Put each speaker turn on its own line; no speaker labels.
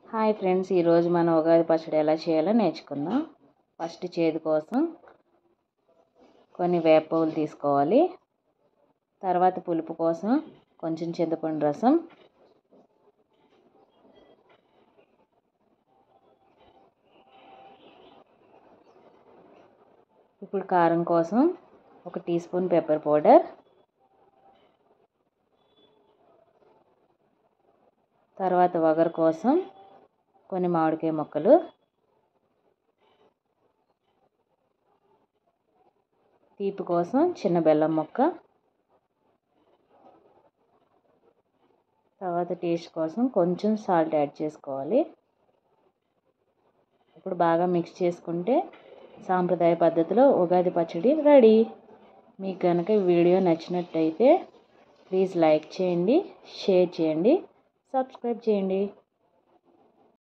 hi friends ఈరోజు మనం ఉగాది పచ్చడి ఎలా చేయాలో నేర్చుకుందాం ఫస్ట్ చేదు కోసం కొన్ని వేపవులు తీసుకోవాలి తర్వాత పులుపు కోసం కొంచెం చింతపండు రసం ఇప్పుడు కారం కోసం ఒక టీ స్పూన్ పెప్పర్ పౌడర్ తర్వాత వగరు కోసం కొన్ని మామిడికాయ ముక్కలు తీపి కోసం చిన్న బెల్లం ముక్క తర్వాత టేస్ట్ కోసం కొంచెం సాల్ట్ యాడ్ చేసుకోవాలి ఇప్పుడు బాగా మిక్స్ చేసుకుంటే సాంప్రదాయ పద్ధతిలో ఉగాది పచ్చడి రెడీ మీకు కనుక వీడియో నచ్చినట్టయితే ప్లీజ్ లైక్ చేయండి షేర్ చేయండి సబ్స్క్రైబ్ చేయండి